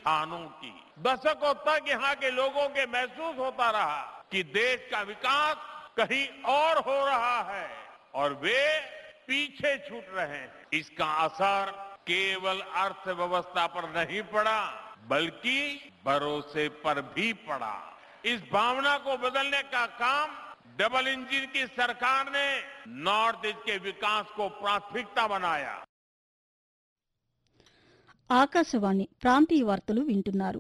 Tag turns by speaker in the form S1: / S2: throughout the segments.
S1: प्रतिष्ठानों की दशकों तक यहाँ के लोगों के महसूस होता रहा कि देश का विकास कहीं और हो रहा है और वे पीछे छूट रहे हैं इसका असर केवल अर्थव्यवस्था पर नहीं पड़ा बल्कि भरोसे पर भी पड़ा इस भावना को बदलने का काम डबल इंजन की सरकार ने नॉर्थ ईस्ट के विकास को प्राथमिकता बनाया
S2: ఆకాశవాణి ప్రాంతీయ వార్తలు వింటున్నారు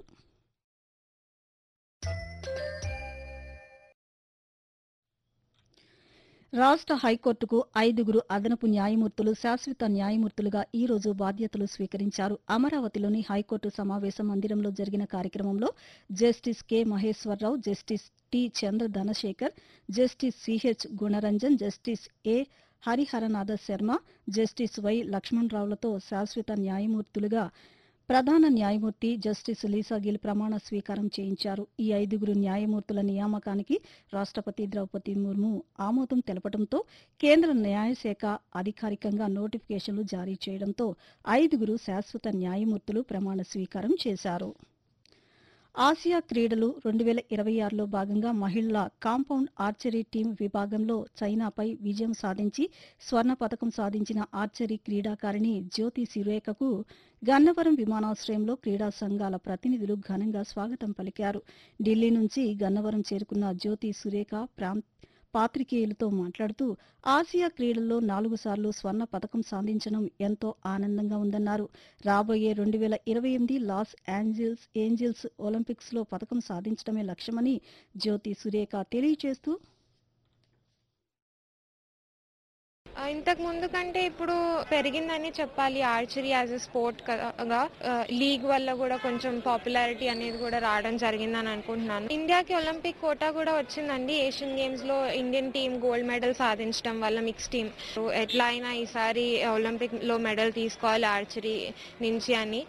S2: రాష్ట్ర హైకోర్టుకు ఐదుగురు అదనపు న్యాయమూర్తులు శాశ్వత న్యాయమూర్తులుగా ఈ రోజు బాధ్యతలు స్వీకరించారు అమరావతిలోని హైకోర్టు సమావేశ మందిరంలో జరిగిన కార్యక్రమంలో justice K Maheswararao justice T Chandra Dhanasekhar justice CH Gunaranjan justice A Hariharanatha Sarma justice Y లక్ష్మణరావులతో శాశ్వత న్యాయమూర్తులుగా ప్రధాన న్యాయమూర్తి జస్టిస్ లీసా గిల్ ప్రమాణ స్వీకారం చేయించారు ఈ ఐదుగురు న్యాయమూర్తుల నియామకానికి రాష్ట్రపతి ద్రౌపది ముర్ము ఆమోదం తెలపడంతో కేంద్ర న్యాయశాఖ అధికారికంగా నోటిఫికేషన్లు జారీ చేయడంతో ఐదుగురు శాశ్వత న్యాయమూర్తులు ప్రమాణ స్వీకారం చేశారు ఆసియా క్రీడలు రెండు వేల ఇరవై ఆరులో భాగంగా మహిళల కాంపౌండ్ ఆర్చరీ టీం విభాగంలో చైనాపై విజయం సాధించి స్వర్ణ పథకం సాధించిన ఆర్చరీ క్రీడాకారిణి జ్యోతి సిరేఖకు గన్నవరం విమానాశ్రయంలో క్రీడా సంఘాల ప్రతినిధులు ఘనంగా స్వాగతం పలికారు ఢిల్లీ నుంచి గన్నవరం చేరుకున్న జ్యోతి సురేఖ ప్రాంత పాత్రికేయులతో మాట్లాడుతూ ఆసియా క్రీడల్లో నాలుగు సార్లు స్వర్ణ పథకం సాధించడం ఎంతో ఆనందంగా ఉందన్నారు రాబోయే రెండు వేల ఇరవై ఎనిమిది లాస్ ఏంజల్స్ ఏంజల్స్ ఒలింపిక్స్ లో పథకం సాధించడమే లక్ష్యమని జ్యోతి సురేఖ తెలియజేస్తూ
S3: ఆ, ఇంతకు ముందు కంటే ఇప్పుడు పెరిగిందని చెప్పాలి ఆర్చరీ యాజ్ ఎ స్పోర్ట్ గా లీగ్ వల్ల కూడా కొంచెం పాపులారిటీ అనేది కూడా రావడం జరిగిందని అనుకుంటున్నాను ఇండియాకి ఒలింపిక్ కోటా కూడా వచ్చిందండి ఏషియన్ గేమ్స్ లో ఇండియన్ టీం గోల్డ్ మెడల్ సాధించడం వల్ల మిక్స్ టీం ఎట్లా అయినా ఈసారి ఒలింపిక్ లో మెడల్ తీసుకోవాలి ఆర్చరీ నుంచి అని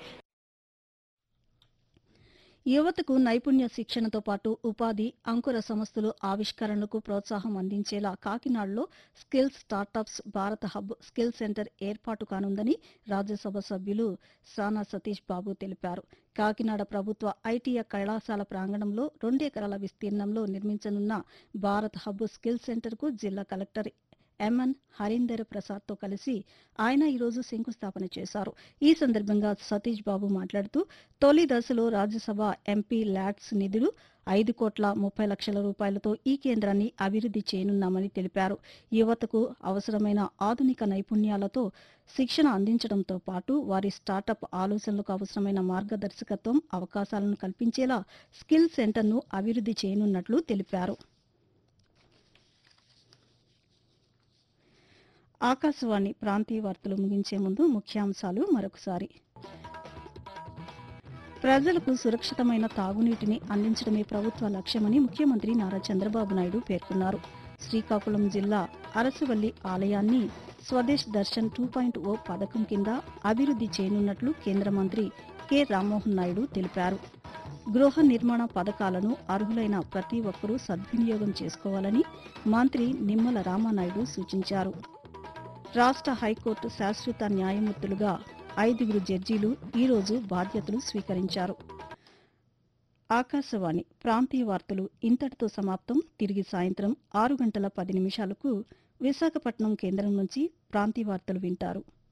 S2: యువతకు నైపుణ్య శిక్షణతో పాటు ఉపాధి అంకుర సంస్థలు ఆవిష్కరణలకు ప్రోత్సాహం అందించేలా కాకినాడలో స్కిల్ స్టార్టప్స్ భారత హబ్ స్కిల్ సెంటర్ ఏర్పాటు కానుందని రాజ్యసభ సభ్యులు సానా సతీష్ బాబు తెలిపారు కాకినాడ ప్రభుత్వ ఐటీఐ కళాశాల ప్రాంగణంలో రెండెకరాల విస్తీర్ణంలో నిర్మించనున్న భారత్ హబ్ స్కిల్ సెంటర్కు జిల్లా కలెక్టర్ ఎంఎన్ హరీందర్ ప్రసాద్ తో కలిసి ఆయన ఈరోజు శంకుస్థాపన చేశారు ఈ సందర్భంగా సతీష్ బాబు మాట్లాడుతూ తొలి దశలో రాజ్యసభ ఎంపీ ల్యాడ్స్ నిధులు ఐదు కోట్ల ముప్పై లక్షల రూపాయలతో ఈ కేంద్రాన్ని అభివృద్ధి చేయనున్నామని తెలిపారు యువతకు అవసరమైన ఆధునిక నైపుణ్యాలతో శిక్షణ అందించడంతో పాటు వారి స్టార్టప్ ఆలోచనలకు అవసరమైన మార్గదర్శకత్వం అవకాశాలను కల్పించేలా స్కిల్ సెంటర్ను అభివృద్ధి చేయనున్నట్లు తెలిపారు ఆకాశవాణి ప్రాంతీయ వార్తలు ముగించే ముందు ముఖ్యాంశాలు మరొకసారి ప్రజలకు సురక్షితమైన తాగునీటిని అందించడమే ప్రభుత్వ లక్ష్యమని ముఖ్యమంత్రి నారా చంద్రబాబు నాయుడు పేర్కొన్నారు శ్రీకాకుళం జిల్లా అరసవల్లి ఆలయాన్ని Swadesh Darshan two point O పథకం కింద అభివృద్ధి చేయనున్నట్లు కేంద్ర మంత్రి కె రామ్మోహన్ నాయుడు తెలిపారు గృహ నిర్మాణ పథకాలను అర్హులైన ప్రతి ఒక్కరూ సద్వినియోగం చేసుకోవాలని మంత్రి నిమ్మల రామానాయుడు సూచించారు రాష్ట్ర హైకోర్టు శాశ్వత న్యాయమూర్తులుగా ఐదుగురు జడ్జీలు ఈరోజు బాధ్యతలు స్వీకరించారు ఆకాశవాణి ప్రాంతీయ వార్తలు ఇంతటితో సమాప్తం తిరిగి సాయంత్రం ఆరు గంటల పది నిమిషాలకు విశాఖపట్నం కేంద్రం నుంచి ప్రాంతీయ వార్తలు వింటారు